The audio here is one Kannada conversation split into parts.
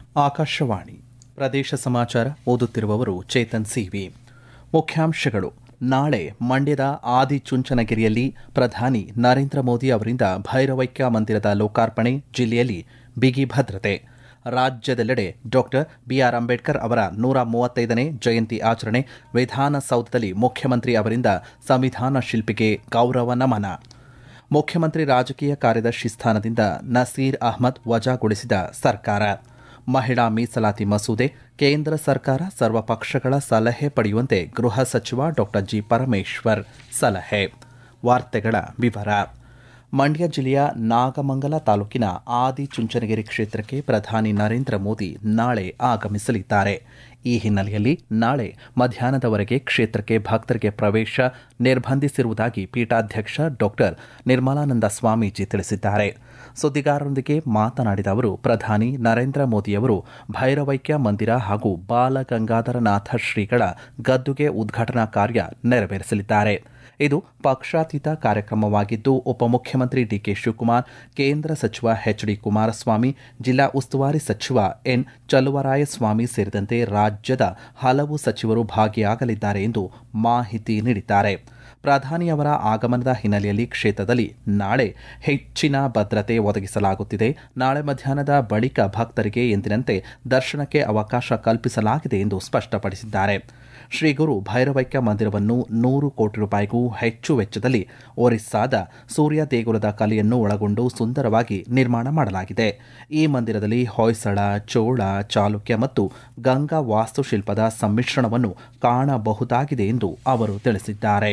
ಆಕಾಶವಾಣಿ ಪ್ರದೇಶ ಸಮಾಚಾರ ಓದುತ್ತಿರುವವರು ಚೇತನ್ ಸಿವಿ ಮುಖ್ಯಾಂಶಗಳು ನಾಳೆ ಮಂಡ್ಯದ ಆದಿಚುಂಚನಗಿರಿಯಲ್ಲಿ ಪ್ರಧಾನಿ ನರೇಂದ್ರ ಮೋದಿ ಅವರಿಂದ ಭೈರವೈಕ್ಯ ಮಂದಿರದ ಲೋಕಾರ್ಪಣೆ ಜಿಲ್ಲೆಯಲ್ಲಿ ಬಿಗಿ ಭದ್ರತೆ ರಾಜ್ಯದೆಲ್ಲೆಡೆ ಡಾಕ್ಟರ್ ಬಿಆರ್ ಅಂಬೇಡ್ಕರ್ ಅವರ ನೂರ ಮೂವತ್ತೈದನೇ ಜಯಂತಿ ಆಚರಣೆ ವಿಧಾನಸೌಧದಲ್ಲಿ ಮುಖ್ಯಮಂತ್ರಿ ಅವರಿಂದ ಸಂವಿಧಾನ ಶಿಲ್ಪಿಗೆ ಗೌರವ ನಮನ ಮುಖ್ಯಮಂತ್ರಿ ರಾಜಕೀಯ ಕಾರ್ಯದರ್ಶಿ ಸ್ಥಾನದಿಂದ ನಸೀರ್ ಅಹ್ಮದ್ ವಜಾಗೊಳಿಸಿದ ಸರ್ಕಾರ ಮಹಿಳಾ ಮೀಸಲಾತಿ ಮಸೂದೆ ಕೇಂದ್ರ ಸರ್ಕಾರ ಸರ್ವಪಕ್ಷಗಳ ಸಲಹೆ ಪಡೆಯುವಂತೆ ಗೃಹ ಸಚಿವ ಡಾ ಜಿ ಪರಮೇಶ್ವರ್ ಸಲಹೆ ವಾರ್ತೆಗಳ ವಿವರ ಮಂಡ್ಯ ಜಿಲ್ಲೆಯ ನಾಗಮಂಗಲ ತಾಲೂಕಿನ ಆದಿಚುಂಚನಗಿರಿ ಕ್ಷೇತ್ರಕ್ಕೆ ಪ್ರಧಾನಿ ನರೇಂದ್ರ ಮೋದಿ ನಾಳೆ ಆಗಮಿಸಲಿದ್ದಾರೆ ಈ ಹಿನ್ನೆಲೆಯಲ್ಲಿ ನಾಳೆ ಮಧ್ಯಾಹ್ನದವರೆಗೆ ಕ್ಷೇತ್ರಕ್ಕೆ ಭಕ್ತರಿಗೆ ಪ್ರವೇಶ ನಿರ್ಬಂಧಿಸಿರುವುದಾಗಿ ಪೀಠಾಧ್ಯಕ್ಷ ಡಾಕ್ಟರ್ ನಿರ್ಮಲಾನಂದ ಸ್ವಾಮೀಜಿ ತಿಳಿಸಿದ್ದಾರೆ ಸುದ್ದಿಗಾರರೊಂದಿಗೆ ಮಾತನಾಡಿದ ಅವರು ಪ್ರಧಾನಿ ನರೇಂದ್ರ ಮೋದಿಯವರು ಭೈರವೈಕ್ಯ ಮಂದಿರ ಹಾಗೂ ಬಾಲಗಂಗಾಧರನಾಥ ಶ್ರೀಗಳ ಗದ್ದುಗೆ ಉದ್ಘಾಟನಾ ಕಾರ್ಯ ನೆರವೇರಿಸಲಿದ್ದಾರೆ ಇದು ಪಕ್ಷಾತೀತ ಕಾರ್ಯಕ್ರಮವಾಗಿದ್ದು ಉಪಮುಖ್ಯಮಂತ್ರಿ ಡಿಕೆ ಶಿವಕುಮಾರ್ ಕೇಂದ್ರ ಸಚಿವ ಎಚ್ ಡಿ ಕುಮಾರಸ್ವಾಮಿ ಜಿಲ್ಲಾ ಉಸ್ತುವಾರಿ ಸಚಿವ ಎನ್ ಚಲುವರಾಯಸ್ವಾಮಿ ಸೇರಿದಂತೆ ರಾಜ್ಯದ ಹಲವು ಸಚಿವರು ಭಾಗಿಯಾಗಲಿದ್ದಾರೆ ಎಂದು ಮಾಹಿತಿ ನೀಡಿದ್ದಾರೆ ಪ್ರಧಾನಿಯವರ ಆಗಮನದ ಹಿನ್ನೆಲೆಯಲ್ಲಿ ಕ್ಷೇತ್ರದಲ್ಲಿ ನಾಳೆ ಹೆಚ್ಚಿನ ಭದ್ರತೆ ಒದಗಿಸಲಾಗುತ್ತಿದೆ ನಾಳೆ ಮಧ್ಯಾಹ್ನದ ಬಳಿಕ ಭಕ್ತರಿಗೆ ಎಂದಿನಂತೆ ದರ್ಶನಕ್ಕೆ ಅವಕಾಶ ಕಲ್ಪಿಸಲಾಗಿದೆ ಎಂದು ಸ್ಪಷ್ಟಪಡಿಸಿದ್ದಾರೆ ಶ್ರೀ ಗುರು ಭೈರವೈಕ್ಯ ಮಂದಿರವನ್ನು ನೂರು ಕೋಟಿ ರೂಪಾಯಿಗೂ ಹೆಚ್ಚು ವೆಚ್ಚದಲ್ಲಿ ಒರಿಸ್ಸಾದ ಸೂರ್ಯ ದೇಗುಲದ ಕಲೆಯನ್ನು ಒಳಗೊಂಡು ಸುಂದರವಾಗಿ ನಿರ್ಮಾಣ ಮಾಡಲಾಗಿದೆ ಈ ಮಂದಿರದಲ್ಲಿ ಹೊಯ್ಸಳ ಚೋಳ ಚಾಲುಕ್ಯ ಮತ್ತು ಗಂಗಾ ವಾಸ್ತುಶಿಲ್ಪದ ಸಮ್ಮಿಶ್ರಣವನ್ನು ಕಾಣಬಹುದಾಗಿದೆ ಎಂದು ಅವರು ತಿಳಿಸಿದ್ದಾರೆ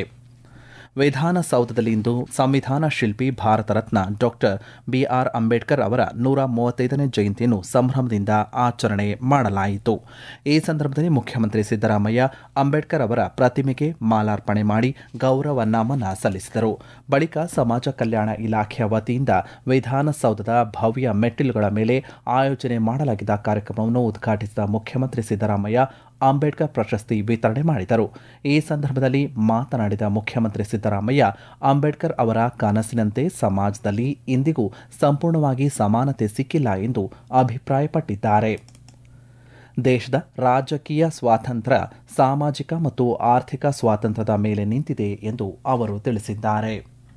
ವಿಧಾನಸೌಧದಲ್ಲಿಂದು ಸಂವಿಧಾನ ಶಿಲ್ಪಿ ಭಾರತ ರತ್ನ ಡಾಕ್ಟರ್ ಬಿಆರ್ ಅಂಬೇಡ್ಕರ್ ಅವರ ನೂರ ಮೂವತ್ತೈದನೇ ಜಯಂತಿಯನ್ನು ಸಂಭ್ರಮದಿಂದ ಆಚರಣೆ ಮಾಡಲಾಯಿತು ಈ ಸಂದರ್ಭದಲ್ಲಿ ಮುಖ್ಯಮಂತ್ರಿ ಸಿದ್ದರಾಮಯ್ಯ ಅಂಬೇಡ್ಕರ್ ಅವರ ಪ್ರತಿಮೆಗೆ ಮಾಲಾರ್ಪಣೆ ಮಾಡಿ ಗೌರವ ನಮನ ಸಲ್ಲಿಸಿದರು ಬಳಿಕ ಸಮಾಜ ಕಲ್ಯಾಣ ಇಲಾಖೆಯ ವತಿಯಿಂದ ವಿಧಾನಸೌಧದ ಭವ್ಯ ಮೆಟ್ಟಿಲುಗಳ ಮೇಲೆ ಆಯೋಜನೆ ಮಾಡಲಾಗಿದ್ದ ಕಾರ್ಯಕ್ರಮವನ್ನು ಉದ್ಘಾಟಿಸಿದ ಮುಖ್ಯಮಂತ್ರಿ ಸಿದ್ದರಾಮಯ್ಯ ಅಂಬೇಡ್ಕರ್ ಪ್ರಶಸ್ತಿ ವಿತರಣೆ ಮಾಡಿದರು ಈ ಸಂದರ್ಭದಲ್ಲಿ ಮಾತನಾಡಿದ ಮುಖ್ಯಮಂತ್ರಿ ಸಿದ್ದರಾಮಯ್ಯ ಅಂಬೇಡ್ಕರ್ ಅವರ ಕನಸಿನಂತೆ ಸಮಾಜದಲ್ಲಿ ಇಂದಿಗೂ ಸಂಪೂರ್ಣವಾಗಿ ಸಮಾನತೆ ಸಿಕ್ಕಿಲ್ಲ ಎಂದು ಅಭಿಪ್ರಾಯಪಟ್ಟಿದ್ದಾರೆ ದೇಶದ ರಾಜಕೀಯ ಸ್ವಾತಂತ್ರ್ಯ ಸಾಮಾಜಿಕ ಮತ್ತು ಆರ್ಥಿಕ ಸ್ವಾತಂತ್ರ್ಯದ ಮೇಲೆ ನಿಂತಿದೆ ಎಂದು ಅವರು ತಿಳಿಸಿದ್ದಾರೆ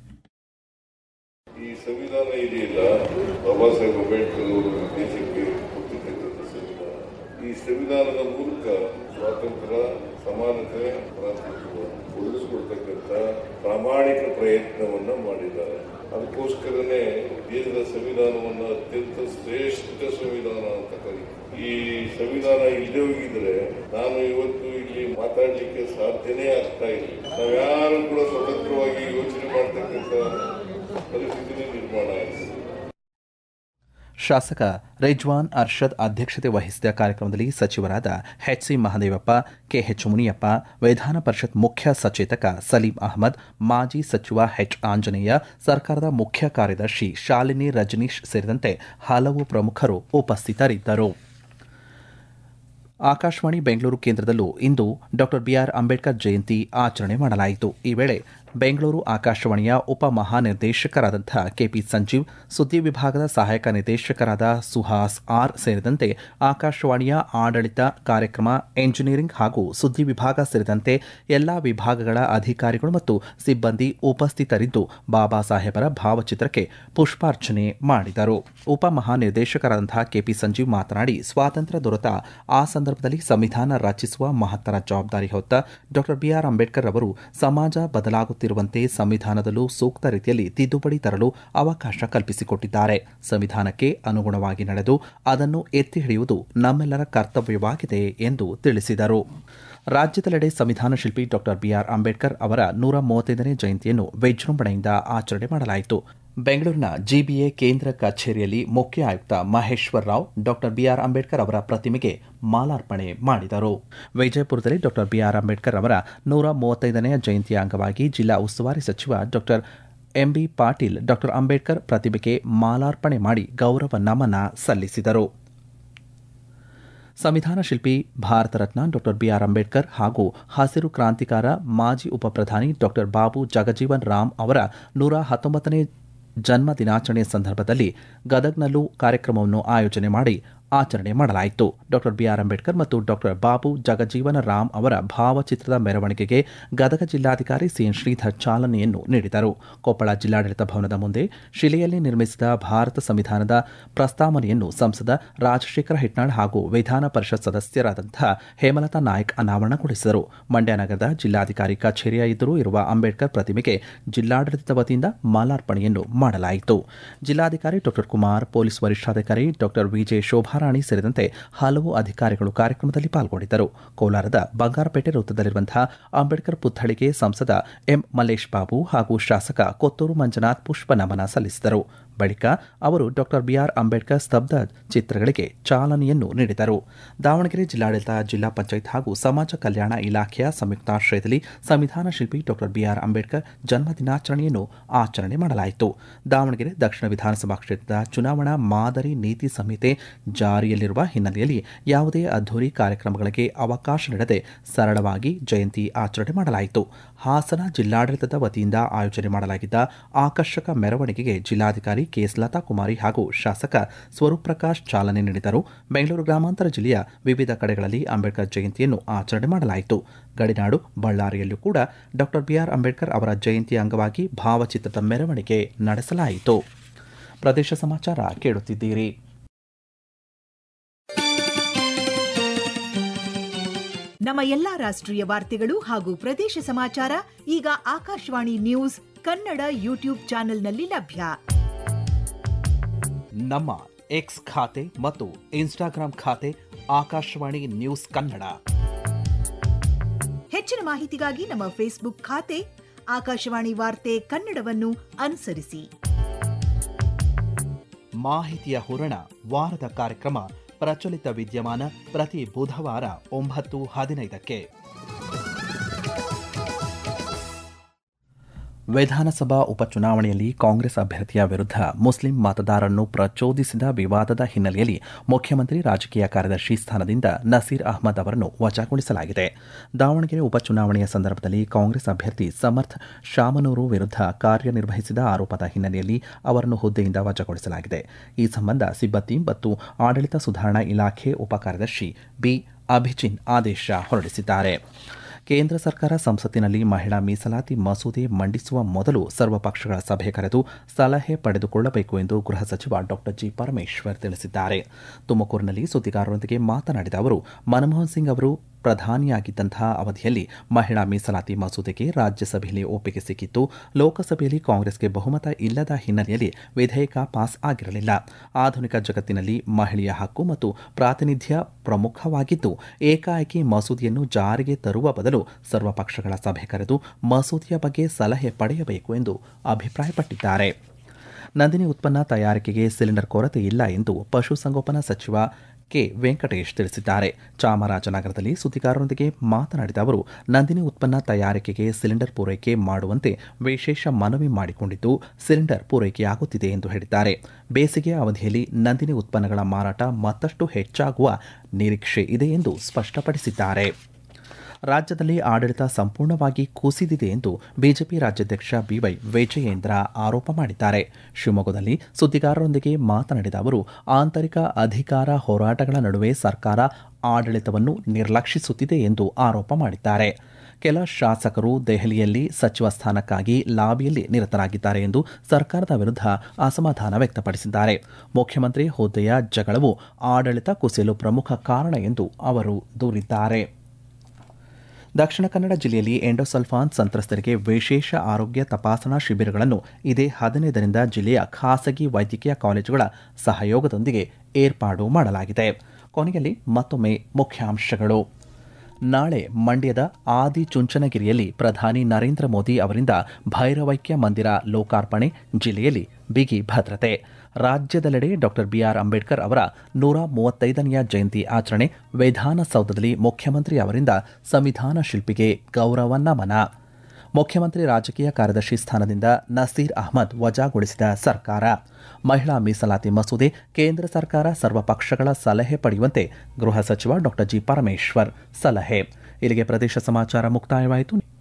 ಈ ಸಂವಿಧಾನ ಇದೆಯಲ್ಲ ಬಾಬಾ ಸಾಹೇಬ್ ಅಂಬೇಡ್ಕರ್ ಅವರು ದೇಶಕ್ಕೆ ಕೊಟ್ಟಿರ್ತಕ್ಕಂಥ ಸಂವಿಧಾನ ಈ ಸಂವಿಧಾನದ ಮೂಲಕ ಸ್ವಾತಂತ್ರ್ಯ ಸಮಾನತೆ ಭ್ರಾತೃತ್ವ ಉಳಿಸ್ಕೊಡ್ತಕ್ಕಂಥ ಪ್ರಾಮಾಣಿಕ ಪ್ರಯತ್ನವನ್ನ ಮಾಡಿದ್ದಾರೆ ಅದಕ್ಕೋಸ್ಕರನೇ ದೇಶದ ಸಂವಿಧಾನವನ್ನ ಅತ್ಯಂತ ಶ್ರೇಷ್ಠ ಸಂವಿಧಾನ ಅಂತ ಕರೀತಾರೆ ಈ ಸಂವಿಧಾನ ಇಲ್ಲದೆ ಹೋಗಿದ್ರೆ ನಾನು ಇವತ್ತು ಇಲ್ಲಿ ಮಾತಾಡ್ಲಿಕ್ಕೆ ಸಾಧ್ಯನೇ ಆಗ್ತಾ ಇಲ್ಲ ನಾವ್ಯಾರು ಕೂಡ ಸ್ವತಂತ್ರವಾಗಿ ಯೋಚನೆ ಮಾಡ್ತಕ್ಕಂಥ ಪರಿಸ್ಥಿತಿ ನಿರ್ಮಾಣ ಆಗಿದೆ ಶಾಸಕ ರಿಜ್ವಾನ್ ಅರ್ಷದ್ ಅಧ್ಯಕ್ಷತೆ ವಹಿಸಿದ ಕಾರ್ಯಕ್ರಮದಲ್ಲಿ ಸಚಿವರಾದ H C Mahadevappa K H Muniyappa Vidhana Parishat ಮುಖ್ಯ ಸಚೇತಕ ಸಲೀಂ ಅಹಮದ್ ಮಾಜಿ ಸಚಿವ ಎಚ್ ಆಂಜನೇಯ ಸರ್ಕಾರದ ಮುಖ್ಯ ಕಾರ್ಯದರ್ಶಿ ಶಾಲಿನಿ ರಜನೀಶ್ ಸೇರಿದಂತೆ ಹಲವು ಪ್ರಮುಖರು ಉಪಸ್ಥಿತರಿದ್ದರು ಆಕಾಶವಾಣಿ ಬೆಂಗಳೂರು ಕೇಂದ್ರದಲ್ಲೂ ಇಂದು ಡಾಕ್ಟರ್ ಬಿಆರ್ ಅಂಬೇಡ್ಕರ್ ಜಯಂತಿ ಆಚರಣೆ ಮಾಡಲಾಯಿತು ಈ ವೇಳೆ ಬೆಂಗಳೂರು ಆಕಾಶವಾಣಿಯ ಉಪ ಮಹಾನಿರ್ದೇಶಕರಾದಂಥ ಕೆಪಿ ಸಂಜೀವ್ ಸುದ್ದಿ ವಿಭಾಗದ ಸಹಾಯಕ ನಿರ್ದೇಶಕರಾದ ಸುಹಾಸ್ ಆರ್ ಸೇರಿದಂತೆ ಆಕಾಶವಾಣಿಯ ಆಡಳಿತ ಕಾರ್ಯಕ್ರಮ ಎಂಜಿನಿಯರಿಂಗ್ ಹಾಗೂ ಸುದ್ದಿ ವಿಭಾಗ ಸೇರಿದಂತೆ ಎಲ್ಲಾ ವಿಭಾಗಗಳ ಅಧಿಕಾರಿಗಳು ಮತ್ತು ಸಿಬ್ಬಂದಿ ಉಪಸ್ಥಿತರಿದ್ದು ಬಾಬಾ ಸಾಹೇಬರ ಭಾವಚಿತ್ರಕ್ಕೆ ಪುಷ್ಪಾರ್ಚನೆ ಮಾಡಿದರು ಉಪ ಮಹಾನಿರ್ದೇಶಕರಾದಂಥ ಕೆಪಿ ಸಂಜೀವ್ ಮಾತನಾಡಿ ಸ್ವಾತಂತ್ರ್ಯ ದೊರೆತ ಆ ಸಂದರ್ಭದಲ್ಲಿ ಸಂವಿಧಾನ ರಚಿಸುವ ಮಹತ್ತರ ಜವಾಬ್ದಾರಿ ಹೊತ್ತ ಡಾಕ್ಟರ್ ಬಿಆರ್ ಅಂಬೇಡ್ಕರ್ ಅವರು ಸಮಾಜ ಬದಲಾಗುತ್ತಿರುವಂತೆ ಸಂವಿಧಾನದಲ್ಲೂ ಸೂಕ್ತ ರೀತಿಯಲ್ಲಿ ತಿದ್ದುಪಡಿ ತರಲು ಅವಕಾಶ ಕಲ್ಪಿಸಿಕೊಟ್ಟಿದ್ದಾರೆ ಸಂವಿಧಾನಕ್ಕೆ ಅನುಗುಣವಾಗಿ ನಡೆದು ಅದನ್ನು ಎತ್ತಿ ಹಿಡಿಯುವುದು ನಮ್ಮೆಲ್ಲರ ಕರ್ತವ್ಯವಾಗಿದೆ ಎಂದು ತಿಳಿಸಿದರು ರಾಜ್ಯದೆಲ್ಲೆಡೆ ಸಂವಿಧಾನ ಶಿಲ್ಪಿ ಡಾಕ್ಟರ್ ಬಿಆರ್ ಅಂಬೇಡ್ಕರ್ ಅವರ ನೂರ ಮೂವತ್ತೈದನೇ ಜಯಂತಿಯನ್ನು ವಿಜೃಂಭಣೆಯಿಂದ ಆಚರಣೆ ಮಾಡಲಾಯಿತು ಬೆಂಗಳೂರಿನ ಜಿಬಿಎ ಕೇಂದ್ರ ಕಚೇರಿಯಲ್ಲಿ ಮುಖ್ಯ ಆಯುಕ್ತ ಮಹೇಶ್ವರ್ ರಾವ್ ಡಾಕ್ಟರ್ ಬಿಆರ್ ಅಂಬೇಡ್ಕರ್ ಅವರ ಪ್ರತಿಮೆಗೆ ಮಾಲಾರ್ಪಣೆ ಮಾಡಿದರು ವಿಜಯಪುರದಲ್ಲಿ ಡಾಕ್ಟರ್ ಬಿಆರ್ ಅಂಬೇಡ್ಕರ್ ಅವರ ನೂರ ಮೂವತ್ತೈದನೆಯ ಜಯಂತಿಯ ಅಂಗವಾಗಿ ಜಿಲ್ಲಾ ಉಸ್ತುವಾರಿ ಸಚಿವ doctor M B Patil doctor Ambedkar ಪ್ರತಿಮೆಗೆ ಮಾಲಾರ್ಪಣೆ ಮಾಡಿ ಗೌರವ ನಮನ ಸಲ್ಲಿಸಿದರು ಸಂವಿಧಾನ ಶಿಲ್ಪಿ ಭಾರತ ರತ್ನ ಡಾಕ್ಟರ್ ಬಿಆರ್ ಅಂಬೇಡ್ಕರ್ ಹಾಗೂ ಹಸಿರು ಕ್ರಾಂತಿಕಾರ ಮಾಜಿ ಉಪಪ್ರಧಾನಿ ಡಾಕ್ಟರ್ ಬಾಬು ಜಗಜೀವನ್ ರಾಮ್ ಅವರ ನೂರ ಹತ್ತೊಂಬತ್ತನೇ ಜನ್ಮ ದಿನಾಚರಣೆಯ ಸಂದರ್ಭದಲ್ಲಿ ಗದಗ್ನಲ್ಲೂ ಕಾರ್ಯಕ್ರಮವನ್ನು ಆಯೋಜನೆ ಮಾಡಿ ಆಚರಣೆ ಮಾಡಲಾಯಿತು ಡಾಕ್ಟರ್ ಬಿಆರ್ ಅಂಬೇಡ್ಕರ್ ಮತ್ತು ಡಾಕ್ಟರ್ ಬಾಬು ಜಗಜೀವನ ರಾಮ್ ಅವರ ಭಾವಚಿತ್ರದ ಮೆರವಣಿಗೆಗೆ ಗದಗ ಜಿಲ್ಲಾಧಿಕಾರಿ ಸಿಎನ್ ಶ್ರೀಧರ್ ಚಾಲನೆಯನ್ನು ನೀಡಿದರು ಕೊಪ್ಪಳ ಜಿಲ್ಲಾಡಳಿತ ಭವನದ ಮುಂದೆ ಶಿಲೆಯಲ್ಲಿ ನಿರ್ಮಿಸಿದ ಭಾರತ ಸಂವಿಧಾನದ ಪ್ರಸ್ತಾವನೆಯನ್ನು ಸಂಸದ ರಾಜಶೇಖರ ಹಿಟ್ನಾಳ್ ಹಾಗೂ ವಿಧಾನ ಪರಿಷತ್ ಸದಸ್ಯರಾದಂತಹ ಹೇಮಲತಾ ನಾಯಕ್ ಅನಾವರಣಗೊಳಿಸಿದರು ಮಂಡ್ಯ ನಗರದ ಜಿಲ್ಲಾಧಿಕಾರಿ ಕಚೇರಿಯ ಎದುರು ಇರುವ ಅಂಬೇಡ್ಕರ್ ಪ್ರತಿಮೆಗೆ ಜಿಲ್ಲಾಡಳಿತದ ವತಿಯಿಂದ ಮಾಲಾರ್ಪಣೆಯನ್ನು ಮಾಡಲಾಯಿತು ಜಿಲ್ಲಾಧಿಕಾರಿ ಡಾಕ್ಟರ್ ಕುಮಾರ್ ಪೊಲೀಸ್ ವರಿಷ್ಠಾಧಿಕಾರಿ ಡಾಕ್ಟರ್ ವಿಜೆ ಶೋಭಾರಾಣಿ ಸೇರಿದಂತೆ ಹಲವು ಅಧಿಕಾರಿಗಳು ಕಾರ್ಯಕ್ರಮದಲ್ಲಿ ಪಾಲ್ಗೊಂಡಿದ್ದರು ಕೋಲಾರದ ಬಂಗಾರಪೇಟೆ ವೃತ್ತದಲ್ಲಿರುವಂತಹ ಅಂಬೇಡ್ಕರ್ ಪುತ್ಥಳಿಗೆ ಸಂಸದ ಎಂ ಮಲ್ಲೇಶ್ ಬಾಬು ಹಾಗೂ ಶಾಸಕ ಕೊತ್ತೂರು ಮಂಜುನಾಥ್ ಪುಷ್ಪ ನಮನ ಸಲ್ಲಿಸಿದರು ಬಳಿಕ ಅವರು ಡಾಕ್ಟರ್ ಬಿಆರ್ ಅಂಬೇಡ್ಕರ್ ಸ್ತಬ್ಧ ಚಿತ್ರಗಳಿಗೆ ಚಾಲನೆಯನ್ನು ನೀಡಿದರು ದಾವಣಗೆರೆ ಜಿಲ್ಲಾಡಳಿತ ಜಿಲ್ಲಾ ಪಂಚಾಯತ್ ಹಾಗೂ ಸಮಾಜ ಕಲ್ಯಾಣ ಇಲಾಖೆಯ ಸಂಯುಕ್ತಾಶ್ರಯದಲ್ಲಿ ಸಂವಿಧಾನ ಶಿಲ್ಪಿ ಡಾಕ್ಟರ್ ಬಿಆರ್ ಅಂಬೇಡ್ಕರ್ ಜನ್ಮ ದಿನಾಚರಣೆಯನ್ನು ಆಚರಣೆ ಮಾಡಲಾಯಿತು ದಾವಣಗೆರೆ ದಕ್ಷಿಣ ವಿಧಾನಸಭಾ ಕ್ಷೇತ್ರದ ಚುನಾವಣಾ ಮಾದರಿ ನೀತಿ ಸಂಹಿತೆ ಜಾರಿಯಲ್ಲಿರುವ ಹಿನ್ನೆಲೆಯಲ್ಲಿ ಯಾವುದೇ ಅದ್ದೂರಿ ಕಾರ್ಯಕ್ರಮಗಳಿಗೆ ಅವಕಾಶ ನೀಡದೆ ಸರಳವಾಗಿ ಜಯಂತಿ ಆಚರಣೆ ಮಾಡಲಾಯಿತು ಹಾಸನ ಜಿಲ್ಲಾಡಳಿತದ ವತಿಯಿಂದ ಆಯೋಜನೆ ಮಾಡಲಾಗಿದ್ದ ಆಕರ್ಷಕ ಮೆರವಣಿಗೆಗೆ ಜಿಲ್ಲಾಧಿಕಾರಿ ಕೆಎಸ್ ಲತಾ ಕುಮಾರಿ ಹಾಗೂ ಶಾಸಕ ಸ್ವರೂಪ್ ಪ್ರಕಾಶ್ ಚಾಲನೆ ನೀಡಿದರು ಬೆಂಗಳೂರು ಗ್ರಾಮಾಂತರ ಜಿಲ್ಲೆಯ ವಿವಿಧ ಕಡೆಗಳಲ್ಲಿ ಅಂಬೇಡ್ಕರ್ ಜಯಂತಿಯನ್ನು ಆಚರಣೆ ಮಾಡಲಾಯಿತು ಗಡಿನಾಡು ಬಳ್ಳಾರಿಯಲ್ಲೂ ಕೂಡ ಡಾಕ್ಟರ್ ಬಿಆರ್ ಅಂಬೇಡ್ಕರ್ ಅವರ ಜಯಂತಿಯ ಅಂಗವಾಗಿ ಭಾವಚಿತ್ರದ ಮೆರವಣಿಗೆ ನಡೆಸಲಾಯಿತು ಪ್ರದೇಶ ಸಮಾಚಾರ ಕೇಳುತ್ತಿದ್ದೀರಿ ನಮ್ಮ ಎಲ್ಲಾ ರಾಷ್ಟ್ರೀಯ ವಾರ್ತೆಗಳು ಹಾಗೂ ಪ್ರದೇಶ ಸಮಾಚಾರ ಈಗ ಆಕಾಶವಾಣಿ ನ್ಯೂಸ್ ಕನ್ನಡ ಯೂಟ್ಯೂಬ್ ಚಾನೆಲ್ನಲ್ಲಿ ಲಭ್ಯ ನಮ್ಮ ಎಕ್ಸ್ ಖಾತೆ ಮತ್ತು ಇನ್ಸ್ಟಾಗ್ರಾಂ ಖಾತೆ ಆಕಾಶವಾಣಿ ನ್ಯೂಸ್ ಕನ್ನಡ ಹೆಚ್ಚಿನ ಮಾಹಿತಿಗಾಗಿ ನಮ್ಮ ಫೇಸ್ಬುಕ್ ಖಾತೆ ಆಕಾಶವಾಣಿ ವಾರ್ತೆ ಕನ್ನಡವನ್ನು ಅನುಸರಿಸಿ ಮಾಹಿತಿಯ ಹೂರಣ ವಾರದ ಕಾರ್ಯಕ್ರಮ ಪ್ರಚಲಿತ ವಿದ್ಯಮಾನ ಪ್ರತಿ ಬುಧವಾರ ಒಂಬತ್ತು ಹದಿನೈದಕ್ಕೆ ವಿಧಾನಸಭಾ ಉಪಚುನಾವಣೆಯಲ್ಲಿ ಕಾಂಗ್ರೆಸ್ ಅಭ್ಯರ್ಥಿಯ ವಿರುದ್ಧ ಮುಸ್ಲಿಂ ಮತದಾರರನ್ನು ಪ್ರಚೋದಿಸಿದ ವಿವಾದದ ಹಿನ್ನೆಲೆಯಲ್ಲಿ ಮುಖ್ಯಮಂತ್ರಿ ರಾಜಕೀಯ ಕಾರ್ಯದರ್ಶಿ ಸ್ಥಾನದಿಂದ ನಸೀರ್ ಅಹ್ಮದ್ ಅವರನ್ನು ವಜಾಗೊಳಿಸಲಾಗಿದೆ ದಾವಣಗೆರೆ ಉಪಚುನಾವಣೆಯ ಸಂದರ್ಭದಲ್ಲಿ ಕಾಂಗ್ರೆಸ್ ಅಭ್ಯರ್ಥಿ ಸಮರ್ಥ್ ಶಾಮನೂರು ವಿರುದ್ಧ ಕಾರ್ಯನಿರ್ವಹಿಸಿದ ಆರೋಪದ ಹಿನ್ನೆಲೆಯಲ್ಲಿ ಅವರನ್ನು ಹುದ್ದೆಯಿಂದ ವಜಾಗೊಳಿಸಲಾಗಿದೆ ಈ ಸಂಬಂಧ ಸಿಬ್ಬಂದಿ ಮತ್ತು ಆಡಳಿತ ಸುಧಾರಣಾ ಇಲಾಖೆ ಉಪಕಾರ್ಯದರ್ಶಿ ಬಿ ಅಭಿಜಿನ್ ಆದೇಶ ಹೊರಡಿಸಿದ್ದಾರೆ ಕೇಂದ್ರ ಸರ್ಕಾರ ಸಂಸತ್ತಿನಲ್ಲಿ ಮಹಿಳಾ ಮೀಸಲಾತಿ ಮಸೂದೆ ಮಂಡಿಸುವ ಮೊದಲು ಸರ್ವಪಕ್ಷಗಳ ಸಭೆ ಕರೆದು ಸಲಹೆ ಪಡೆದುಕೊಳ್ಳಬೇಕು ಎಂದು ಗೃಹ ಸಚಿವ ಡಾಕ್ಟರ್ ಜಿ ಪರಮೇಶ್ವರ್ ತಿಳಿಸಿದ್ದಾರೆ ತುಮಕೂರಿನಲ್ಲಿ ಸುದ್ದಿಗಾರರೊಂದಿಗೆ ಮಾತನಾಡಿದ ಅವರು ಮನಮೋಹನ್ ಸಿಂಗ್ ಅವರು ಪ್ರಧಾನಿಯಾಗಿದ್ದಂತಹ ಅವಧಿಯಲ್ಲಿ ಮಹಿಳಾ ಮೀಸಲಾತಿ ಮಸೂದೆಗೆ ರಾಜ್ಯಸಭೆಯಲ್ಲಿ ಒಪ್ಪಿಗೆ ಸಿಕ್ಕಿತ್ತು ಲೋಕಸಭೆಯಲ್ಲಿ ಕಾಂಗ್ರೆಸ್ಗೆ ಬಹುಮತ ಇಲ್ಲದ ಹಿನ್ನೆಲೆಯಲ್ಲಿ ವಿಧೇಯಕ ಪಾಸ್ ಆಗಿರಲಿಲ್ಲ ಆಧುನಿಕ ಜಗತ್ತಿನಲ್ಲಿ ಮಹಿಳೆಯ ಹಕ್ಕು ಮತ್ತು ಪ್ರಾತಿನಿಧ್ಯ ಪ್ರಮುಖವಾಗಿದ್ದು ಏಕಾಏಕಿ ಮಸೂದೆಯನ್ನು ಜಾರಿಗೆ ತರುವ ಬದಲು ಸರ್ವಪಕ್ಷಗಳ ಸಭೆ ಕರೆದು ಮಸೂದೆಯ ಬಗ್ಗೆ ಸಲಹೆ ಪಡೆಯಬೇಕು ಎಂದು ಅಭಿಪ್ರಾಯಪಟ್ಟಿದ್ದಾರೆ ನಂದಿನಿ ಉತ್ಪನ್ನ ತಯಾರಿಕೆಗೆ ಸಿಲಿಂಡರ್ ಕೊರತೆ ಇಲ್ಲ ಎಂದು ಪಶುಸಂಗೋಪನಾ ಸಚಿವ ಕೆ ವೆಂಕಟೇಶ್ ತಿಳಿಸಿದ್ದಾರೆ ಚಾಮರಾಜನಗರದಲ್ಲಿ ಸುದ್ದಿಗಾರರೊಂದಿಗೆ ಮಾತನಾಡಿದ ಅವರು ನಂದಿನಿ ಉತ್ಪನ್ನ ತಯಾರಿಕೆಗೆ ಸಿಲಿಂಡರ್ ಪೂರೈಕೆ ಮಾಡುವಂತೆ ವಿಶೇಷ ಮನವಿ ಮಾಡಿಕೊಂಡಿದ್ದು ಸಿಲಿಂಡರ್ ಪೂರೈಕೆಯಾಗುತ್ತಿದೆ ಎಂದು ಹೇಳಿದ್ದಾರೆ ಬೇಸಿಗೆ ಅವಧಿಯಲ್ಲಿ ನಂದಿನಿ ಉತ್ಪನ್ನಗಳ ಮಾರಾಟ ಮತ್ತಷ್ಟು ಹೆಚ್ಚಾಗುವ ನಿರೀಕ್ಷೆ ಇದೆ ಎಂದು ಸ್ಪಷ್ಟಪಡಿಸಿದ್ದಾರೆ ರಾಜ್ಯದಲ್ಲಿ ಆಡಳಿತ ಸಂಪೂರ್ಣವಾಗಿ ಕುಸಿದಿದೆ ಎಂದು ಬಿಜೆಪಿ ರಾಜ್ಯಾಧ್ಯಕ್ಷ ಬಿವೈ ವಿಜಯೇಂದ್ರ ಆರೋಪ ಮಾಡಿದ್ದಾರೆ ಶಿವಮೊಗ್ಗದಲ್ಲಿ ಸುದ್ದಿಗಾರರೊಂದಿಗೆ ಮಾತನಾಡಿದ ಅವರು ಆಂತರಿಕ ಅಧಿಕಾರ ಹೋರಾಟಗಳ ನಡುವೆ ಸರ್ಕಾರ ಆಡಳಿತವನ್ನು ನಿರ್ಲಕ್ಷಿಸುತ್ತಿದೆ ಎಂದು ಆರೋಪ ಮಾಡಿದ್ದಾರೆ ಕೆಲ ಶಾಸಕರು ದೆಹಲಿಯಲ್ಲಿ ಸಚಿವ ಸ್ಥಾನಕ್ಕಾಗಿ ಲಾಬಿಯಲ್ಲಿ ನಿರತರಾಗಿದ್ದಾರೆ ಎಂದು ಸರ್ಕಾರದ ವಿರುದ್ಧ ಅಸಮಾಧಾನ ವ್ಯಕ್ತಪಡಿಸಿದ್ದಾರೆ ಮುಖ್ಯಮಂತ್ರಿ ಹುದ್ದೆಯ ಜಗಳವು ಆಡಳಿತ ಕುಸಿಯಲು ಪ್ರಮುಖ ಕಾರಣ ಎಂದು ಅವರು ದೂರಿದ್ದಾರೆ ದಕ್ಷಿಣ ಕನ್ನಡ ಜಿಲ್ಲೆಯಲ್ಲಿ ಎಂಡೋಸಲ್ಫಾನ್ ಸಂತ್ರಸ್ತರಿಗೆ ವಿಶೇಷ ಆರೋಗ್ಯ ತಪಾಸಣಾ ಶಿಬಿರಗಳನ್ನು ಇದೇ ಹದಿನೈದರಿಂದ ಜಿಲ್ಲೆಯ ಖಾಸಗಿ ವೈದ್ಯಕೀಯ ಕಾಲೇಜುಗಳ ಸಹಯೋಗದೊಂದಿಗೆ ಏರ್ಪಾಡು ಮಾಡಲಾಗಿದೆ ಕೊನೆಯಲ್ಲಿ ಮತ್ತೊಮ್ಮೆ ಮುಖ್ಯಾಂಶಗಳು ನಾಳೆ ಮಂಡ್ಯದ ಆದಿಚುಂಚನಗಿರಿಯಲ್ಲಿ ಪ್ರಧಾನಿ ನರೇಂದ್ರ ಮೋದಿ ಅವರಿಂದ ಭೈರವೈಕ್ಯ ಮಂದಿರ ಲೋಕಾರ್ಪಣೆ ಜಿಲ್ಲೆಯಲ್ಲಿ ಬಿಗಿ ಭದ್ರತೆ ರಾಜ್ಯದೆಲ್ಲೆಡೆ ಡಾಕ್ಟರ್ ಬಿಆರ್ ಅಂಬೇಡ್ಕರ್ ಅವರ ನೂರ ಮೂವತ್ತೈದನೆಯ ಜಯಂತಿ ಆಚರಣೆ ವಿಧಾನಸೌಧದಲ್ಲಿ ಮುಖ್ಯಮಂತ್ರಿ ಅವರಿಂದ ಸಂವಿಧಾನ ಶಿಲ್ಪಿಗೆ ಗೌರವ ನಮನ ಮುಖ್ಯಮಂತ್ರಿ ರಾಜಕೀಯ ಕಾರ್ಯದರ್ಶಿ ಸ್ಥಾನದಿಂದ ನಸೀರ್ ಅಹ್ಮದ್ ವಜಾಗೊಳಿಸಿದ ಸರ್ಕಾರ ಮಹಿಳಾ ಮೀಸಲಾತಿ ಮಸೂದೆ ಕೇಂದ್ರ ಸರ್ಕಾರ ಸರ್ವಪಕ್ಷಗಳ ಸಲಹೆ ಪಡೆಯುವಂತೆ ಗೃಹ ಸಚಿವ ಡಾಕ್ಟರ್ ಜಿ ಪರಮೇಶ್ವರ್ ಸಲಹೆ ಇಲ್ಲಿಗೆ ಪ್ರದೇಶ ಸಮಾಚಾರ ಮುಕ್ತಾಯವಾಯಿತು